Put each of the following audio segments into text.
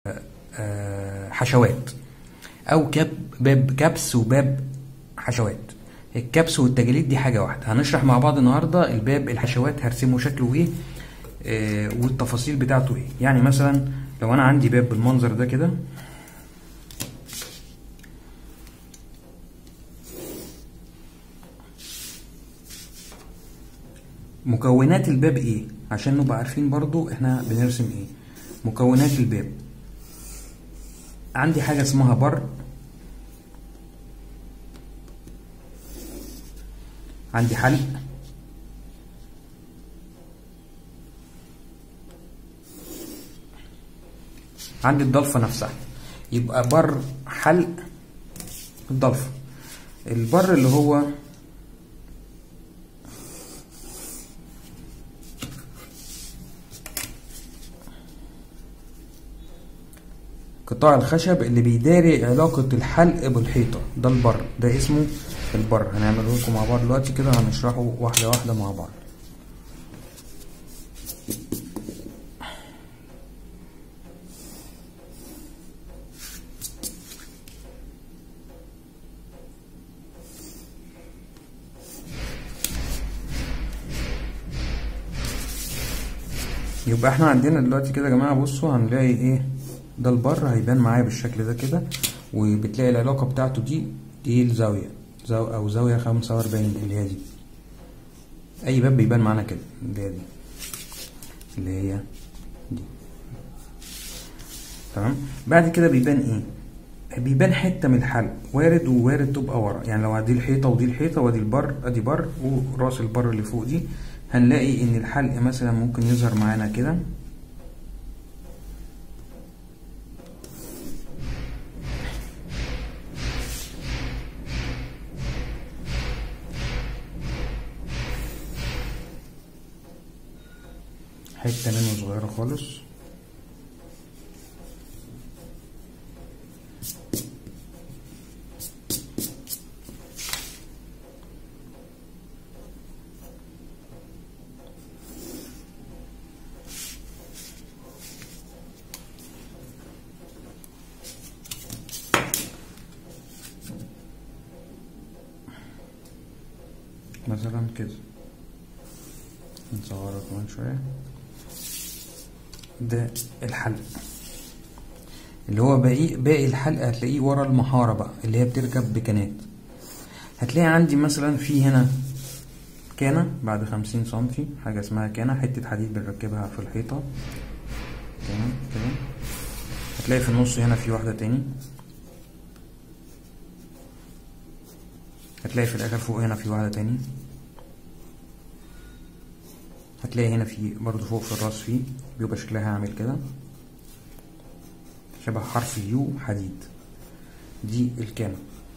آه، حشوات او كاب باب كبس وباب حشوات الكبس والتجاليد دي حاجه واحده هنشرح مع بعض النهارده الباب الحشوات هرسمه شكله ايه آه، والتفاصيل بتاعته ايه يعني مثلا لو انا عندي باب بالمنظر ده كده مكونات الباب ايه عشان نبقى عارفين برضو احنا بنرسم ايه مكونات الباب عندي حاجة اسمها بر عندي حلق عندي الضلفة نفسها يبقى بر حلق الضلفة البر اللي هو قطاع الخشب اللي بيداري علاقة الحلق بالحيطة ده البر ده اسمه البر هنعمله لكم مع بعض دلوقتي كده هنشرحه واحدة واحدة مع بعض يبقى احنا عندنا دلوقتي كده يا جماعة بصوا هنلاقي ايه ده البر هيبان معايا بالشكل ده كده وبتلاقي العلاقة بتاعته دي دي الزاوية زاو أو زاوية خمسة وأربعين اللي هي دي أي باب بيبان معانا كده اللي هي دي اللي هي دي تمام بعد كده بيبان ايه بيبان حتة من الحلق وارد ووارد تبقى ورا يعني لو دي الحيطة ودي الحيطة وادي البر ادي بر وراس البر اللي فوق دي هنلاقي ان الحلق مثلا ممكن يظهر معانا كده حتة منه صغيرة خالص مثلا كده نصورها كمان شوية ده الحلق اللي هو باقي باقي الحلق هتلاقيه ورا المحارة بقى اللي هي بتركب بكنات هتلاقي عندي مثلا في هنا كانة بعد خمسين سنتي حاجة اسمها كانة حتة حديد بنركبها في الحيطة تمام كده هتلاقي في النص هنا في واحدة تاني هتلاقي في الآخر فوق هنا في واحدة تاني هتلاقي هنا في برضو فوق في الراس فيه بيبقى شكلها عامل كده شبه حرف يو حديد دي الكامة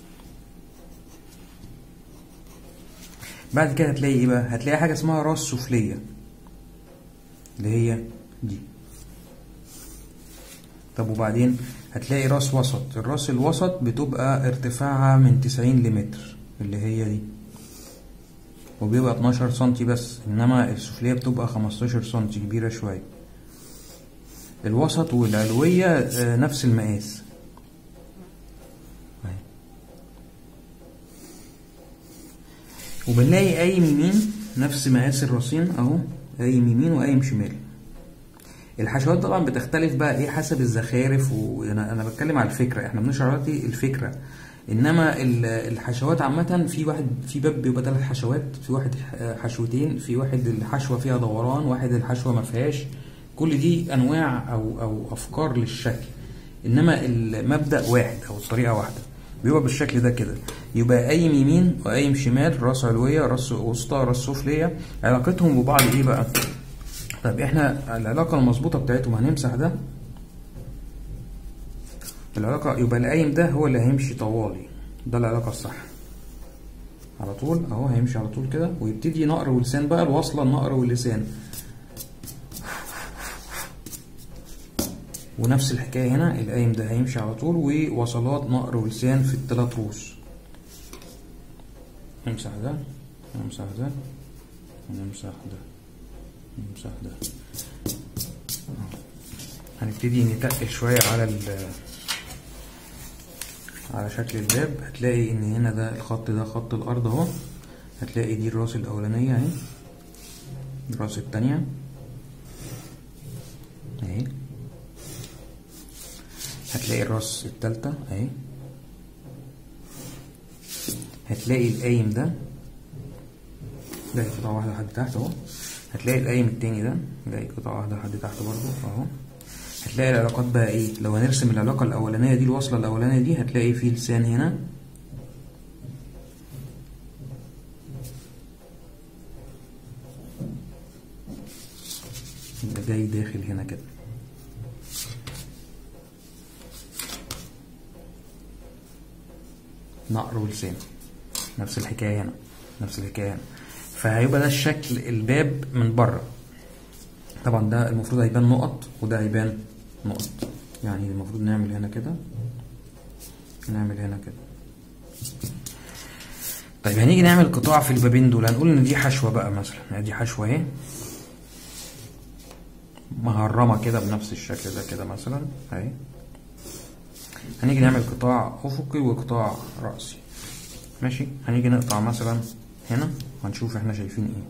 بعد كده هتلاقي ايه بقى هتلاقي حاجة اسمها راس سفلية اللي هي دي طب وبعدين هتلاقي راس وسط الراس الوسط بتبقى ارتفاعها من تسعين لمتر اللي هي دي وبيبقى 12 سنتي بس انما السفلية بتبقى 15 سنتي كبيرة شوية الوسط والعلوية نفس المقاس وبنلاقي قايم يمين نفس مقاس الراسين اهو قايم يمين وقايم شمال الحشوات طبعا بتختلف بقى ايه حسب الزخارف وانا انا بتكلم على الفكره احنا بنشرح دلوقتي الفكره انما الحشوات عامه في واحد في باب بيبقى ثلاث حشوات في واحد حشوتين في واحد الحشوه فيها دوران واحد الحشوه ما فيهاش كل دي انواع او او افكار للشكل انما المبدا واحد او طريقه واحده بيبقى بالشكل ده كده يبقى قايم يمين وقايم شمال راس علويه راس وسطى راس سفليه علاقتهم ببعض ايه بقى طيب احنا العلاقه المظبوطه بتاعتهم هنمسح ده العلاقة يبقى القايم ده هو اللي هيمشي طوالي ده العلاقة الصح على طول اهو هيمشي على طول كده ويبتدي نقر ولسان بقى الوصلة النقر واللسان ونفس الحكاية هنا القايم ده هيمشي على طول ووصلات نقر ولسان في التلات روس نمسح ده نمسح ده ونمسح ده نمسح ده هنبتدي نتقل شوية على ال على شكل الباب هتلاقي ان هنا ده الخط ده خط الارض اهو هتلاقي دي الراس الاولانية اهي الراس التانية اهي هتلاقي الراس التالتة اهي هتلاقي القايم ده ده قطعة واحدة لحد تحت اهو هتلاقي القايم التاني ده ده قطعة واحدة لحد تحت برضو اهو هتلاقي العلاقات بقى ايه لو هنرسم العلاقة الأولانية دي الوصلة الأولانية دي هتلاقي فيه لسان هنا يبقى جاي داخل هنا كده نقر ولسان نفس الحكاية هنا نفس الحكاية هنا فهيبقى ده الشكل الباب من بره طبعا ده المفروض هيبان نقط وده هيبان نقط يعني المفروض نعمل هنا كده نعمل هنا كده طيب هنيجي نعمل قطاع في البابين دول هنقول ان دي حشوة بقى مثلا ادي حشوة اهي مهرمة كده بنفس الشكل ده كده مثلا اهي هنيجي نعمل قطاع افقي وقطاع رأسي ماشي هنيجي نقطع مثلا هنا وهنشوف احنا شايفين ايه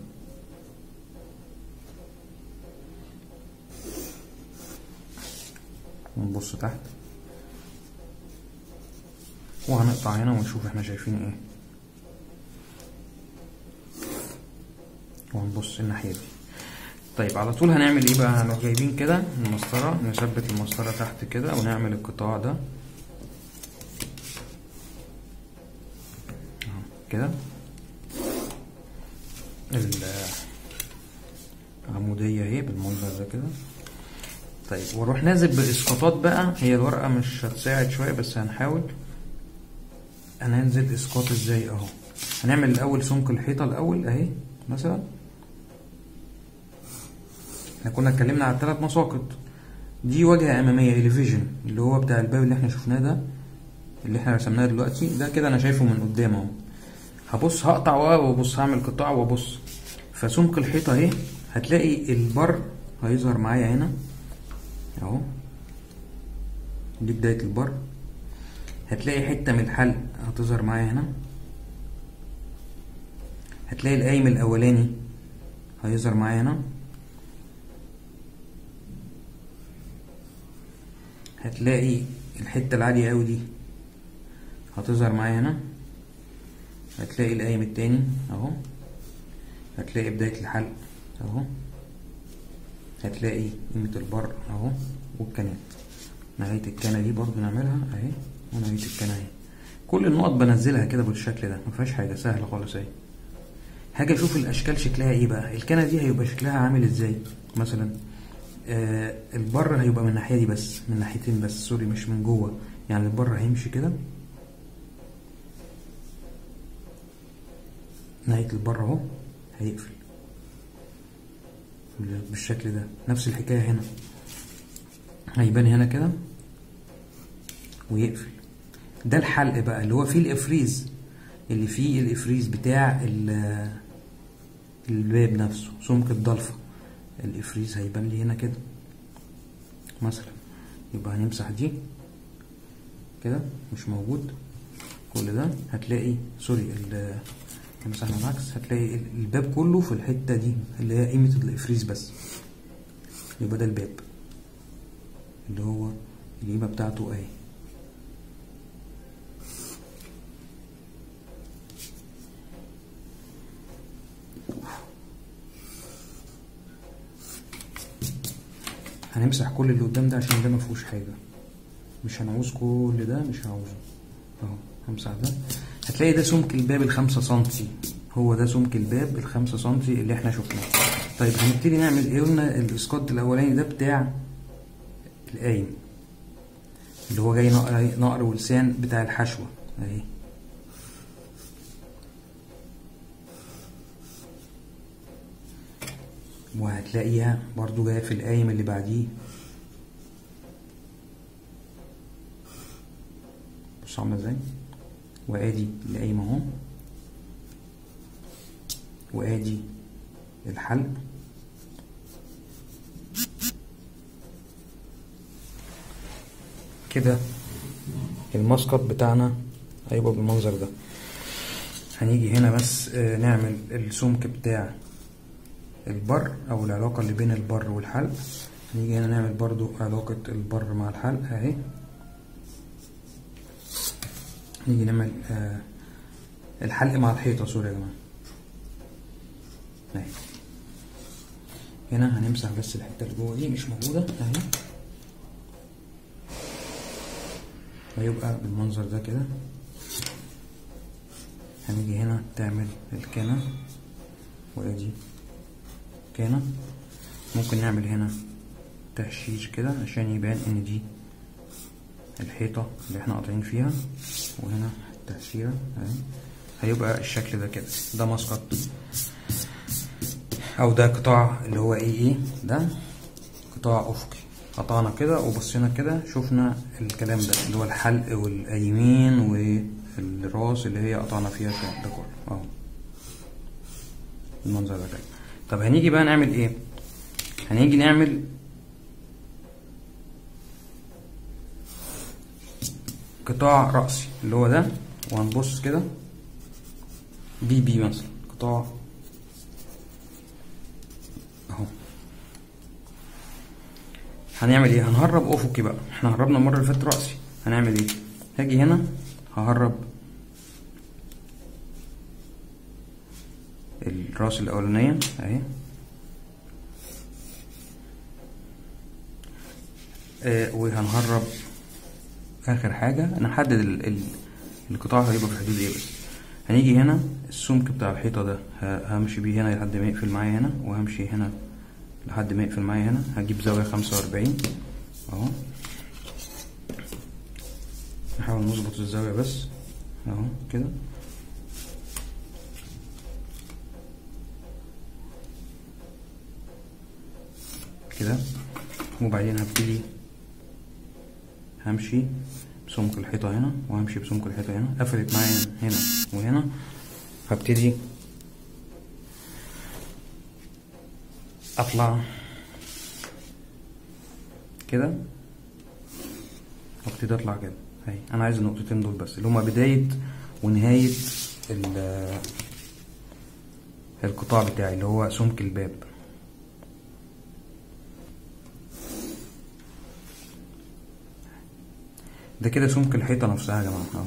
ونبص تحت وهنقطع هنا ونشوف احنا شايفين ايه وهنبص الناحية دي طيب على طول هنعمل ايه بقى هنروح جايبين كده المسطرة نثبت المسطرة تحت كده ونعمل القطاع ده اهو كده العمودية اهي بالمنظر ده كده طيب واروح نازل بالاسقاطات بقى هي الورقة مش هتساعد شوية بس هنحاول هننزل اسقاط ازاي اهو هنعمل الاول سمك الحيطة الاول اهي مثلا احنا كنا اتكلمنا على الثلاث مساقط دي واجهة امامية اليفيجن اللي هو بتاع الباب اللي احنا شفناه ده اللي احنا رسمناه دلوقتي ده كده انا شايفه من قدام اهو هبص هقطع وابص هعمل قطاع وابص فسمك الحيطة اهي هتلاقي البر هيظهر معايا هنا اهو دي بداية البر هتلاقي حتة من الحلق هتظهر معايا هنا هتلاقي القايم الأولاني هيظهر معايا هنا هتلاقي الحتة العالية أوي دي هتظهر معايا هنا هتلاقي القايم التاني اهو هتلاقي بداية الحلق اهو هتلاقي قيمة البر اهو والكنات نهاية الكنة دي برضو نعملها اهي ونهاية الكنة اهي كل النقط بنزلها كده بالشكل ده مفيهاش حاجة سهلة خالص اهي هاجي اشوف الاشكال شكلها ايه بقى الكنة دي هيبقى شكلها عامل ازاي مثلا آه البر هيبقى من الناحية دي بس من ناحيتين بس سوري مش من جوه يعني البر هيمشي كده نهاية البر اهو هيقفل بالشكل ده نفس الحكاية هنا هيبان هنا كده ويقفل ده الحلق بقى اللي هو فيه الافريز اللي فيه الافريز بتاع الباب نفسه سمك الضلفة الافريز هيبان لي هنا كده مثلا يبقى هنمسح دي كده مش موجود كل ده هتلاقي سوري مسحنا العكس هتلاقي الباب كله في الحتة دي اللي هي قيمة الإفريز بس يبقى ده الباب اللي هو القيمة بتاعته اهي هنمسح كل اللي قدام ده عشان ده مفيهوش حاجة مش هنعوز كل ده مش هعوزه اهو همسح ده هتلاقي ده سمك الباب الخمسة سنتي هو ده سمك الباب الخمسة سنتي اللي احنا شفناه طيب هنبتدي نعمل ايه قلنا الاسقاط الاولاني ده بتاع القايم اللي هو جاي نقر, نقر ولسان بتاع الحشوة اهي وهتلاقيها برضو جاية في القايم اللي بعديه بصوا عاملة ازاي وادي القايم اهو وادي الحلق كده المسقط بتاعنا هيبقى بالمنظر ده هنيجي هنا بس آه، نعمل السمك بتاع البر او العلاقة اللي بين البر والحلق هنيجي هنا نعمل برضو علاقة البر مع الحلق اهي نيجي نعمل آه الحلق مع الحيطة سوري يا جماعة اهي هنا هنمسح بس الحتة اللي جوه دي مش موجودة اهي هيبقى بالمنظر ده كده هنيجي هنا تعمل الكنة وادي كنة ممكن نعمل هنا تهشيش كده عشان يبان ان دي الحيطة اللي احنا قاطعين فيها وهنا التهشيرة اهي هيبقى الشكل ده كده ده مسقط او ده قطاع اللي هو ايه ايه ده قطاع افقي قطعنا كده وبصينا كده شفنا الكلام ده اللي هو الحلق والايمين والراس اللي هي قطعنا فيها كده ده كله اهو المنظر ده كده طب هنيجي بقى نعمل ايه هنيجي نعمل قطاع رأسي اللي هو ده وهنبص كده بي بي مثلا قطاع اهو هنعمل ايه هنهرب افقي بقى احنا هربنا المره اللي فاتت راسي هنعمل ايه هاجي هنا ههرب الراس الاولانيه اهي آه وهنهرب اخر حاجه نحدد ال ال القطاع هيبقى في حدود ايه بس هنيجي هنا السمك بتاع الحيطه ده ه- همشي بيه هنا لحد ما يقفل معايا هنا وهمشي هنا لحد ما يقفل معايا هنا هجيب زاويه خمسة وأربعين اهو نحاول نظبط الزاويه بس اهو كده كده وبعدين هبتدي همشي بسمك الحيطة هنا وهمشي بسمك الحيطة هنا قفلت معايا هنا وهنا هبتدي اطلع كده وابتدي اطلع كده اهي انا عايز النقطتين دول بس اللي هما بداية ونهاية ال- القطاع بتاعي اللي هو سمك الباب ده كده سمك الحيطة نفسها يا جماعة اهو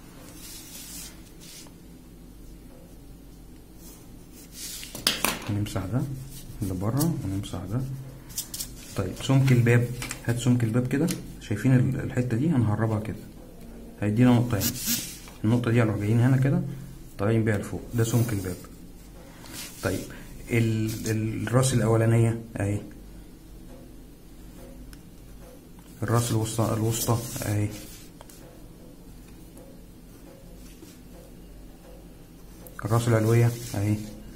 هنمسح ده اللي بره ونمسح ده طيب سمك الباب هات سمك الباب كده شايفين ال- الحتة دي هنهربها كده هيدينا نقطة هنا النقطة دي هنروح جايين هنا كده طالعين بيها لفوق ده سمك الباب طيب ال... الراس الأولانية أهي الراس الوسطى الوسطى أهي الراس العلوية أهي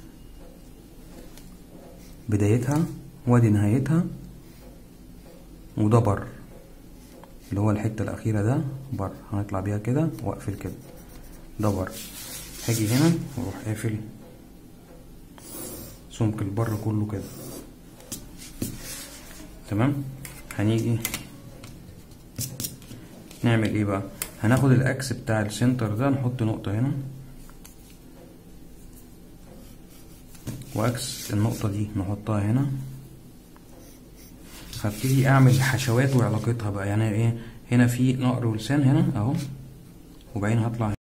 بدايتها وادي نهايتها وده بر اللي هو الحتة الأخيرة ده بر هنطلع بيها كده وأقفل كده ده بر هاجي هنا وأروح قافل سمك البر كله كده تمام هنيجي نعمل ايه بقى هناخد الاكس بتاع السنتر ده نحط نقطة هنا واكس النقطة دي نحطها هنا هبتدي اعمل حشوات وعلاقتها بقى يعني ايه هنا في نقر ولسان هنا اهو وبعدين هطلع